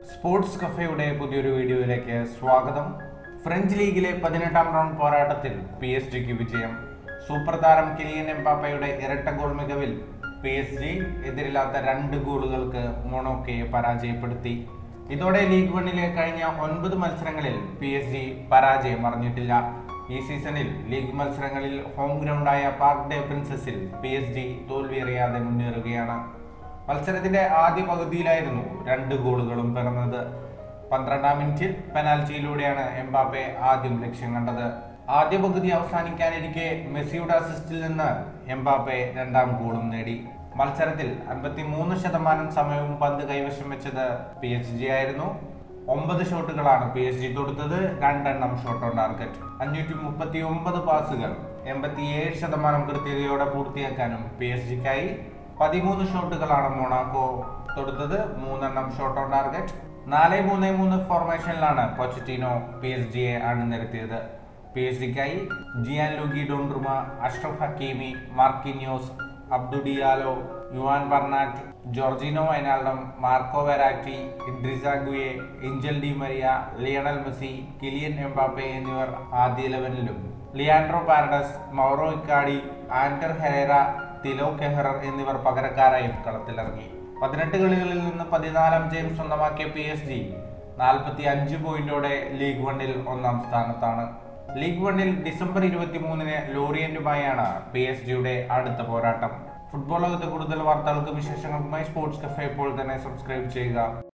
sports കഫയുടെ പുതിയൊരു വീഡിയോയിലേക്ക് സ്വാഗതം ഫ്രഞ്ച് ലീഗിലെ പതിനെട്ടാം റൗണ്ട് പോരാട്ടത്തിൽ പി എസ് ജിക്ക് വിജയം സൂപ്പർ താരം കിലിയൻ എംബാപ്പയുടെ ഇരട്ട ഗോൾ മികവിൽ പി എസ് ജി എതിരില്ലാത്ത രണ്ട് ഗോളുകൾക്ക് മൊണോക്കയെ പരാജയപ്പെടുത്തി ഇതോടെ ലീഗ് വണ്ണിലെ കഴിഞ്ഞ ഒൻപത് മത്സരങ്ങളിൽ പി എസ് ജി പരാജയം അറിഞ്ഞിട്ടില്ല ഈ സീസണിൽ ലീഗ് മത്സരങ്ങളിൽ ഹോം ഗ്രൗണ്ടായ പാർക്ക് ഡേ പ്രിൻസസിൽ പി എസ് ജി തോൽവിയറിയാതെ മുന്നേറുകയാണ് മത്സരത്തിന്റെ ആദ്യ പകുതിയിലായിരുന്നു രണ്ട് ഗോളുകളും പിറന്നത് പന്ത്രണ്ടാം മിനിറ്റിൽ പെനാൽറ്റിയിലൂടെയാണ് എംബാപ്പെ ആദ്യം ലക്ഷ്യം കണ്ടത് ആദ്യ പകുതി അവസാനിക്കാനിരിക്കെ മെസ്സിയുടെ അസിസ്റ്റിൽ നിന്ന് എംബാപ്പെ രണ്ടാം ഗോളും നേടി മത്സരത്തിൽ അൻപത്തി മൂന്ന് ശതമാനം സമയവും പന്ത് കൈവശം വെച്ചത് പി എച്ച് ജി ആയിരുന്നു ഒമ്പത് ഷോട്ടുകളാണ് പി എസ് ജി തൊടുത്തത് രണ്ടെണ്ണം ഷോട്ട് ഓൺ ടാർഗറ്റ് അഞ്ഞൂറ്റി മുപ്പത്തി ഒമ്പത് പാസുകൾ എൺപത്തിയേഴ് ശതമാനം കൃത്യതയോടെ പൂർത്തിയാക്കാനും പി എസ് ജിക്കായി പതിമൂന്ന് ഷോട്ടുകളാണ് മൊണാക്കോ തൊടുത്തത് മൂന്നെണ്ണം ഷോട്ട് ഓൺ ടാർഗറ്റ് നാല് മൂന്ന് മൂന്ന് ഫോർമേഷനിലാണ് കൊച്ചറ്റീനോ പി എസ് ജിയെ അണിനിരത്തിയത് പി എസ് ജിക്കായി Gianluigi Donnarumma Achraf Hakimi Marquinhos Abdou Diallo Juan Bernat Georginio Wijnaldum Marco Verratti Idrissa Gueye Angel Di Maria Lionel Messi Kylian Mbappe എന്നിവർ ആദ്യ ഇലവനിലും Leandro Paredes Mauro Icardi Ander Herrera Thilo Kehrer എന്നിവർ പകരക്കാരായും കളത്തിലിറങ്ങി പതിനെട്ട് കളികളിൽ നിന്ന് പതിനാലാം ജയം സ്വന്തമാക്കിയ പി എസ് ജി നാൽപ്പത്തി അഞ്ച് പോയിന്റോടെ ലീഗ് വണ്ണിൽ ഒന്നാം സ്ഥാനത്താണ് ലീഗ് വണ്ണിൽ ഡിസംബർ ഇരുപത്തി മൂന്നിന് ലോറിയന്റുമായാണ് പി എസ് ജിയുടെ അടുത്ത പോരാട്ടം ഫുട്ബോൾ ലോകത്തെ കൂടുതൽ വാർത്തകൾക്കും വിശേഷങ്ങൾക്കുമായി സ്പോർട്സ് കഫേ ഇപ്പോൾ തന്നെ സബ്സ്ക്രൈബ് ചെയ്യുക